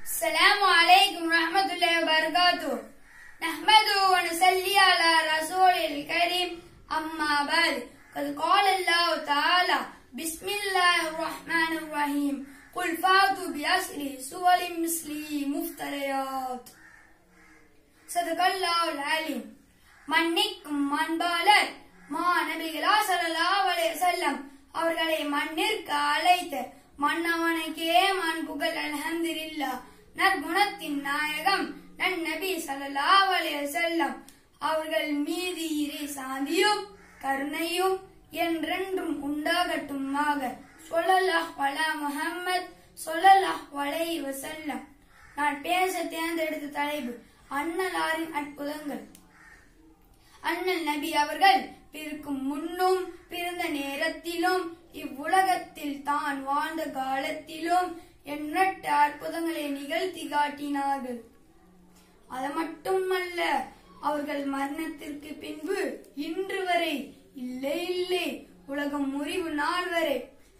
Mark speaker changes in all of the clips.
Speaker 1: السلام عليكم ورحمة الله وبركاته نحمده ونصلي على رسول الكريم أما بعد قد قال الله تعالى بسم الله الرحمن الرحيم قل فاتوا بأسر سور مثله مفتريات صدق الله العليم மன்னிக்கும் அன்பாளர் மா நபிகளா ஸல்லல்லாஹு அலைஹி வஸல்லம் அவர்களை மண்ணிற்கு அழைத்து மன்னவனுக்கே மண் புகழ் அல்ஹம்துலில்லாஹ் நற்குணத்தின் நாயகம் நன்னபி ஸல்லல்லாஹு அலைஹி வஸல்லம் அவர்கள் மீது இறை சாந்தியும் கருணையும் என்றென்றும் உண்டாகட்டுமாக சொல்லல்லாஹ் வலா முஹம்மத் சொல்லல்லாஹ் அலைஹி வஸல்லம் நான் பேச தேர்ந்தெடுத்த தலைப்பு அண்ணலாரின் அற்புதங்கள் அண்ணல் நபி அவர்கள் பிறக்கும் முன்னும் பிறந்த நேரத்திலும் இவ்வுலகத்தில் தான் வாழ்ந்த காலத்திலும் எண்ணற்ற அற்புதங்களை நிகழ்த்தி காட்டினார்கள் அது மட்டுமல்ல அவர்கள் மரணத்திற்கு பின்பு இன்று வரை இல்லை இல்லை உலகம் முறிவு நாள் வரை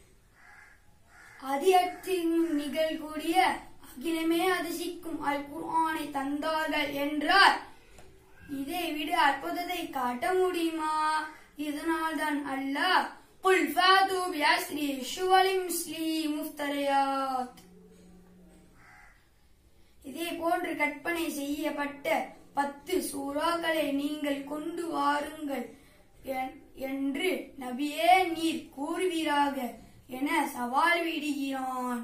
Speaker 1: அதிகத்தின் நிகழ்கூடிய அகிலமே அதிசிக்கும் அல் குர்ஆனை தந்தார்கள் என்றார் இதை விட அற்புதத்தை காட்ட முடியுமா இதனால்தான் அல்லாஹ் குல் ஃபாது பியஸ்ரி ஷுவலி மிஸ்லி முஃப்தரியாத் இதே போன்று கற்பனை செய்யப்பட்ட பத்து சூறாக்களை நீங்கள் கொண்டு வாருங்கள் என்- என்று நபியே நீர் கூறுவீராக என சவால் விடுகிறான்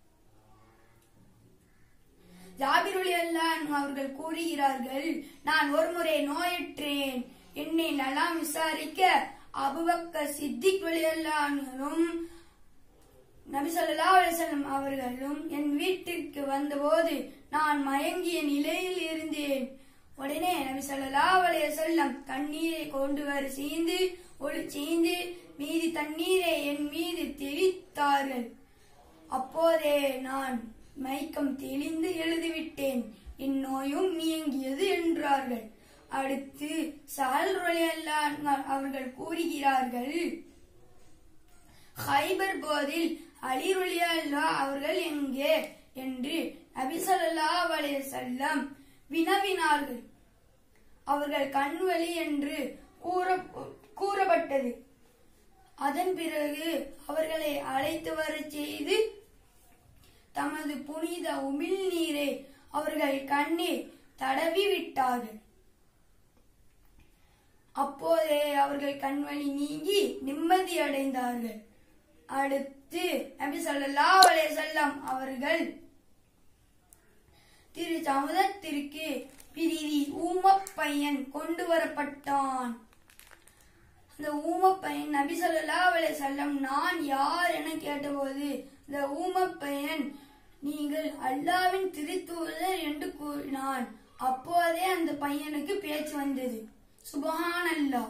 Speaker 1: ஜாபிருல் அல்லான் அவர்கள் கூறுகிறார்கள் நான் ஒருமுறை நோயுற்றேன் என்னை நலம் விசாரிக்க அபுபக்க சித்திக் வழியல்லானும் நபி ஸல்லல்லாஹு அலைஹி வஸல்லம் அவர்களும் என் வீட்டிற்கு வந்தபோது நான் மயங்கிய நிலையில் இருந்தேன் உடனே நபி ஸல்லல்லாஹு அலைஹி வஸல்லம் தண்ணீரை கொண்டு வர செய்து ஒளி செய்து மீதி தண்ணீரை என் மீது தெளித்தார்கள் அப்போதே நான் மயக்கம் தெளிந்து எழுதிவிட்டேன் என் நோயும் நீங்கியது என்றார்கள் அடுத்து சஹல் ரலியல்லாஹு அவர்கள் கூறுகிறார்கள் ஹைபர் போதில் அலி ரலியல்லாஹு அவர்கள் எங்கே என்று நபி ஸல்லல்லாஹு அலைஹி வஸல்லம் வினவினார்கள் அவர்கள் கண்வழி என்று கூற கூறப்பட்டது அதன் பிறகு அவர்களை அழைத்து வரச் செய்து தமது புனித உமிழ் நீரை அவர்கள் கண்ணில் தடவி விட்டார்கள் அப்போதே அவர்கள் கண்வழி நீங்கி நிம்மதி அடைந்தார்கள் அடுத்து நபி ஸல்லல்லாஹு அலைஹி வஸல்லம் அவர்கள் திரு சமுதத்திற்கு பிரிதி ஊமப்பையன் கொண்டு வரப்பட்டான் அந்த ஊமப்பையன் நபி ஸல்லல்லாஹு அலைஹி வஸல்லம் நான் யார் என கேட்டபோது இந்த ஊமப்பையன் நீங்கள் அல்லாவின் திருத்தூதர் என்று கூறினான் அப்போதே அந்த பையனுக்கு பேச்சு வந்தது சுபஹான் அல்லாஹ்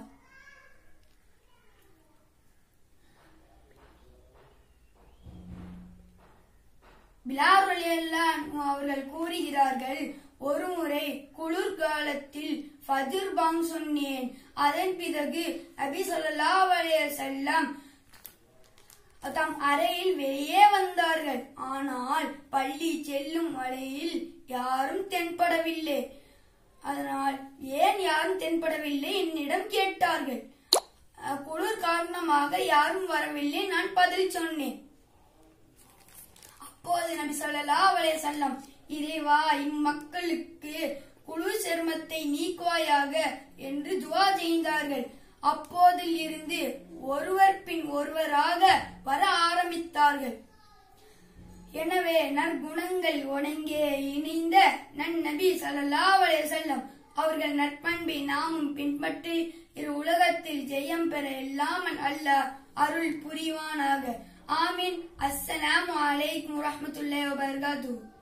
Speaker 1: பிலால் ரலியல்லாஹு அவர்கள் கூறுகிறார்கள் ஒருமுறை குளிர்காலத்தில் ஃபஜ்ர் பாங் சொன்னேன் அதன் பிறகு நபி ஸல்லல்லாஹு அலைஹி வஸல்லம் தம் அறையில் வெளியே வந்தார்கள் ஆனால் பள்ளி செல்லும் வழியில் யாரும் தென்படவில்லை அதனால் ஏன் யாரும் தென்படவில்லை என்னிடம் கேட்டார்கள் அஹ், குளிர் காரணமாக யாரும் வரவில்லை நான் பதில் சொன்னேன் அப்போது நபி ஸல்லல்லாஹு அலைஹி வஸல்லம் இறைவா இம்மக்களுக்கு குளிர் சருமத்தை நீக்குவாயாக என்று துவா செய்தார்கள் அப்போதில் இருந்து ஒருவர் பின் ஒருவராக வர ஆரம்பித்தார்கள் எனவே நற்குணங்கள் ஒணங்கே இணைந்த நன்னபி ஸல்லல்லாஹு அலைஹி வஸல்லம் அவர்கள் நற்பண்பை நாமும் பின்பற்றி இரு உலகத்தில் ஜெயம் பெற எல்லாமல் அல்லாஹ் அருள் புரிவானாக ஆமீன் அஸ்ஸலாமு அலைக்கும் வரஹ்மத்துல்லாஹி வபரகாத்துஹு